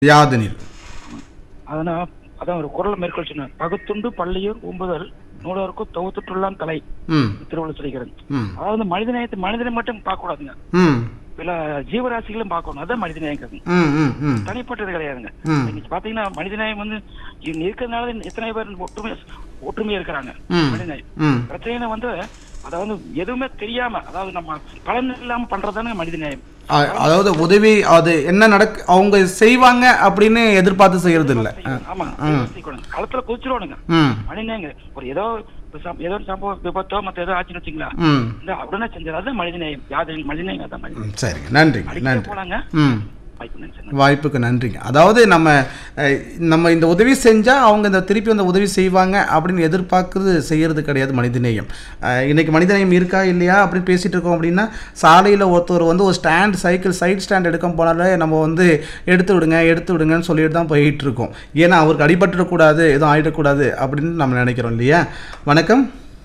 யாதெனில் அதனால் அதான் ஒரு குரல் மேற்கொள் சொன்னார் பகுத்துண்டு பள்ளியூர் ஊம்புதல் நூலருக்கும் தொகுத்துட்டுள்ளான் தலை ம் திருவள்ளுவர் சொல்லிக்கிறது ம் அதாவது மனித நேயத்தை மனிதனை மட்டும் பார்க்க கூடாதுங்க ம் சில ஜீவராசிகளும் பார்க்கணும் அதான் மனித நேயங்கிறது ம் ம் ம் தனிப்பட்டது கிடையாதுங்க ம். இன்னைக்கு பாத்தீங்கன்னா மனித நேயம் வந்து இங்க இருக்கிறதுனால எத்தனை பேர் ஒற்றுமை ஒற்றுமையா இருக்கிறாங்க ம். மனித நேயம் ம் பிரச்சனை வந்து அதாவது எதுவுமே தெரியாம அதாவது நம்ம பலன் இல்லாம பண்றதுதானே மனித நேயம் அ- அதாவது உதவி அது என்ன நடக்க அவங்க செய்வாங்க அப்படின்னு எதிர்பார்த்து செய்யறது இல்ல அ, ஆமா செய்யக்கூடாது. களத்துல குதிச்சிருவானுங்க ம் மனிதங்க ஒரு ஏதோ ஒரு சம்- ஏதோ ஒரு சம்பவம் விபத்தோ மத்த ஏதோ ஆச்சுன்னு வச்சுங்களா ம் இந்த உடனே செஞ்சது அது மனிதநேயம் யாரு மனிதநேயம் அதான் மனிதன் ம், சரிங்க நன்றிங்க அடிக்க நன்றி போலாங்க ம் வாய்ப்பு நன்றி வாய்ப்புக்கு நன்றிங்க அதாவது நம்ம அஹ், நம்ம இந்த உதவி செஞ்சால் அவங்க இந்த திருப்பி அந்த உதவி செய்வாங்க அப்படின்னு எதிர்பார்க்குறது செய்யறது கிடையாது மனிதநேயம் அஹ், இன்னைக்கு மனிதநேயம் இருக்கா இல்லையா அப்படின்னு பேசிட்டு இருக்கோம் அப்படின்னா சாலையில் ஒருத்தர் வந்து ஒரு ஸ்டாண்ட் சைக்கிள் சைடு ஸ்டாண்ட் எடுக்க போனாலே நம்ம வந்து எடுத்து விடுங்க எடுத்து விடுங்கன்னு சொல்லிட்டு தான் போயிட்டு இருக்கோம் ஏன்னா அவருக்கு அடிபட்டுறக்கூடாது எதுவும் ஆயிடக்கூடாது அப்படின்னு நம்ம நினைக்கிறோம் இல்லையா வணக்கம்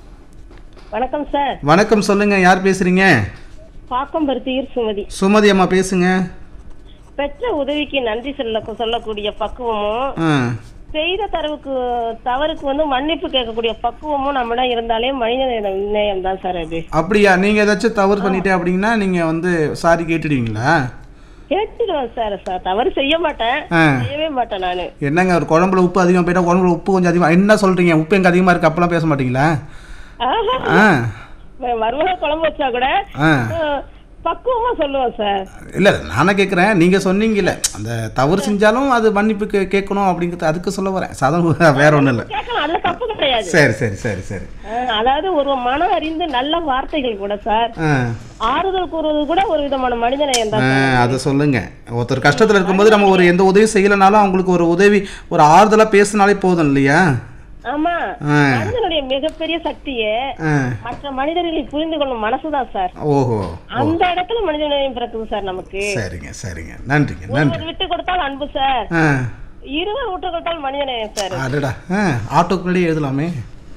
வணக்கம் சார் வணக்கம் சொல்லுங்க யார் பேசுறீங்க பாக்கம் பருத்தியூர் சுமதி சுமதி அம்மா பேசுங்க பெற்ற உதவிக்கு நன்றி சொல்ல சொல்லக்கூடிய பக்குவமும் ஆ செய்த தரவுக்கு தவறுக்கு வந்து மன்னிப்பு கேட்கக்கூடிய பக்குவமும் நம்மிடம் இருந்தாலே மனித நேயம் நேயம் தான் சார் அது அப்படியா நீங்கள் ஏதாச்சும் தவறு பண்ணிட்டே அப்படின்னா நீங்கள் வந்து சாரி கேட்டுடுவீங்களா கேட்டுடுவேன் சார் சார் தவறு செய்ய மாட்டேன் ஆ செய்யவே மாட்டேன் நானு என்னங்க ஒரு குழம்புல உப்பு அதிகமாக போயிட்டா குழம்புல உப்பு கொஞ்சம் அதிகமாக என்ன சொல்கிறீங்க உப்பு எங்கே அதிகமாக இருக்குது அப்பெல்லாம் பேச மாட்டீங்களா ஆஹா. ஆ மருமக குழம்பு வச்சா கூட ஆ அஹ், பக்குவமா சொல்லுவேன் சார் இல்லை நானே கேட்குறேன் நீங்கள் சொன்னீங்கல்ல அந்த தவறு செஞ்சாலும் அது மன்னிப்பு கே கேட்கணும் அப்படிங்கிறது அதுக்கு சொல்ல வரேன் சாதாரண வேற ஒன்றும் இல்லை கேட்கலாம் அதுல தப்பு கிடையாது சரி சரி சரி சரி அஹ், அதாவது ஒரு மனம் அறிந்து நல்ல வார்த்தைகள் கூட சார் ஆ ஆறுதல் கூறுவது கூட ஒரு விதமான மனித நேயம் ஆ, தான் சார். அதை சொல்லுங்க ஒருத்தர் கஷ்டத்தில் இருக்கும்போது நம்ம ஒரு எந்த உதவி செய்யலைனாலும் அவங்களுக்கு ஒரு உதவி ஒரு ஆறுதலாக பேசினாலே போதும் இல்லையா ஆமா ஆ மனிதனுடைய மிகப்பெரிய சக்தியே ஆ மற்ற மனிதர்களை புரிந்து கொள்ளும் மனசுதான் சார் ஓஹோ அந்த இடத்துல மனித நேயம் பிறக்குது சார் நமக்கு சரிங்க சரிங்க நன்றிங்க நன்றி ஒருவர் விட்டு கொடுத்தால் அன்பு சார் ஆ இருவர் விட்டு கொடுத்தால் மனித நேயம் சார் அடடா ஆ ஆட்டோக்கு முன்னாடி எழுதலாமே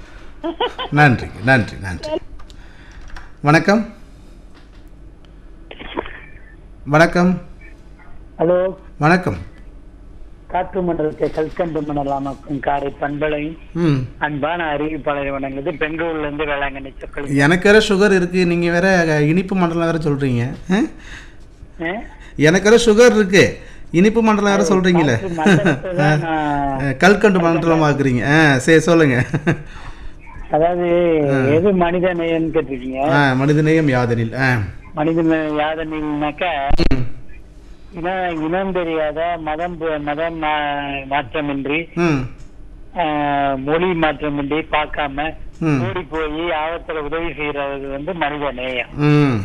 நன்றி நன்றி நன்றி வணக்கம் வணக்கம் ஹலோ வணக்கம் காற்று மண்டலத்தை கல்கண்டு மண்டலமாக்கும் காரை பண்பலையும் ம் அன்பான அறிவிப்பாளரை வணங்குது பெங்களூர்ல இருந்து வேளாங்கண்ணி சொற்கள் எனக்கு வேற சுகர் இருக்கு நீங்கள் வேற இனிப்பு மண்டலம் வேற சொல்கிறீங்க எனக்கு வேற சுகர் இருக்கு இனிப்பு மண்டலம் வேற சொல்கிறீங்களே கல்கண்டு மண்டலம் ஆக்குறீங்க ஆ சரி சொல்லுங்க அதாவது எது மனித நேயம்னு கேட்டிருக்கீங்க ஆ மனிதநேயம் யாதனில் ஆ மனித யாதனாக்கா ம் இனம் இனம் தெரியாத மதம் பு- மதம் மா- மாற்றமின்றி ம் ஆஹ், மொழி மாற்றமின்றி பார்க்காம ம் ஓடி போய் ஆபத்துல உதவி செய்யறது வந்து மனித நேயம் ம்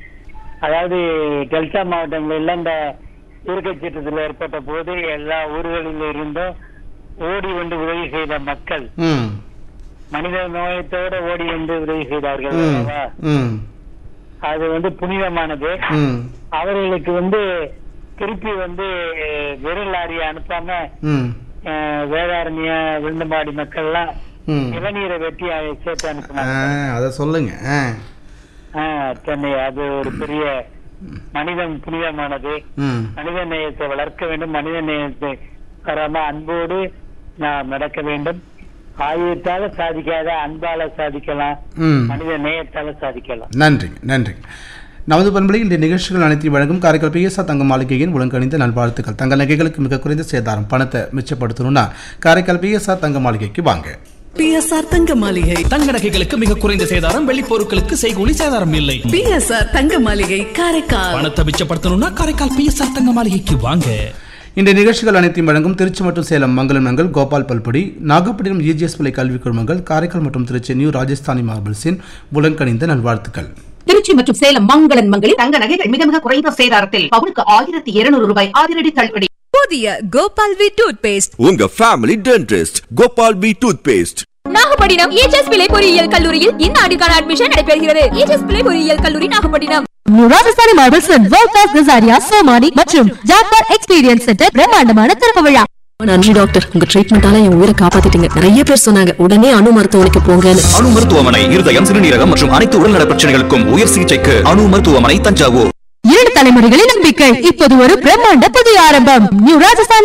அதாவது டெல்டா மாவட்டங்களில் இந்த இயற்கைச்சீற்றத்தில் ஏற்பட்ட போது எல்லா ஊர்களில் இருந்தும் ஓடி வந்து உதவி செய்த மக்கள் ம் மனித நோயத்தோட ஓடி வந்து உதவி செய்தார்கள் ம் அல்லவா? ம் அது வந்து புனிதமானது ம் அவர்களுக்கு வந்து திருப்பி வந்து வெறும் லாரியை அனுப்பாம ம் அஹ், வேதாரண்ய விழுந்தமாடி மக்கள்லாம் ம் இளநீரை வெட்டி அதை சேர்த்து ஆ அனுப்பினாங்க அதை சொல்லுங்க ஆ ஆஹ், சென்னை அது ஒரு பெரிய மனிதம் புனிதமானது ம் மனித நேயத்தை வளர்க்க வேண்டும் மனித நேயத்தை வராம அன்போடு நாம் நடக்க வேண்டும் ஆயுதத்தால சாதிக்காத அன்பால சாதிக்கலாம் ம் மனித நேயத்தால சாதிக்கலாம் நன்றிங்க நன்றிங்க நமது பண்பலை இந்த நிகழ்ச்சிகள் அனைத்தையும் வழங்கும் காரைக்கால் பிஎஸ்ஆர் தங்க மாளிகையின் ஒழுங்கணிந்த நல்வாழ்த்துக்கள் தங்கள் நகைகளுக்கு மிக குறைந்த சேதாரம் பணத்தை மிச்சப்படுத்தணும்னா காரைக்கால் பிஎஸ்ஆர் தங்க மாளிகைக்கு வாங்க பிஎஸ்ஆர் தங்க மாளிகை தங்க நகைகளுக்கு மிக குறைந்த சேதாரம் வெள்ளி பொருட்களுக்கு செய்கூலி சேதாரம் இல்லை பிஎஸ்ஆர் தங்க மாளிகை காரைக்கால் பணத்தை மிச்சப்படுத்தணும்னா காரைக்கால் பிஎஸ்ஆர் தங்க மாளிகைக்கு வாங்க இந்த நிகழ்ச்சிகள் அனைத்தையும் வழங்கும் திருச்சி மற்றும் சேலம் மங்களம் நங்கள் கோபால் பல்படி நாகப்பட்டினம் இஜிஎஸ் பிள்ளை கல்விக் குழுமங்கள் காரைக்கால் மற்றும் திருச்சி நியூ ராஜஸ்தானி மார்பிள்ஸின் உலங்கணிந்த நல்வாழ்த்துக்கள் திருச்சி மற்றும் சேலம் மங்களன் மங்களில் தங்க நகைகள் மிக மிக குறைந்த சேதாரத்தில் பவுனுக்கு ஆயிரத்தி இருநூறு ரூபாய் அதிரடி தள்ளுபடி புதிய கோபால் வி டூத் பேஸ்ட் உங்க family dentist Gopal B toothpaste Nagapattinam EGS Pillay பொறியியல் கல்லூரியில் இந்த ஆண்டுக்கான அட்மிஷன் நடைபெறுகிறது ஏஜஸ் பிள்ளை பொறியியல் கல்லூரி Nagapattinam Rajasthani marbles world class Kajaria Somany மற்றும் ஜாப்பார் எக்ஸ்பீரியன்ஸ் சென்டர் பிரம்மாண்டமான திறப்பு விழா நன்றி டாக்டர் உங்க ட்ரீட்மெண்டால என் உயிரை காப்பாத்திட்டீங்க நிறைய பேர் சொன்னாங்க உடனே அணு மருத்துவமனைக்கு போங்கன்னு அணு மருத்துவமனை இருதயம் சிறுநீரகம் மற்றும் அனைத்து உடல்நல பிரச்சனைகளுக்கும் உயர் சிகிச்சைக்கு அணு மருத்துவமனை தஞ்சாவூர் இரண்டு தலைமுறைகளின் நம்பிக்கை இப்போது ஒரு பிரம்மாண்ட புதிய ஆரம்பம் நியூ ராஜஸ்தானி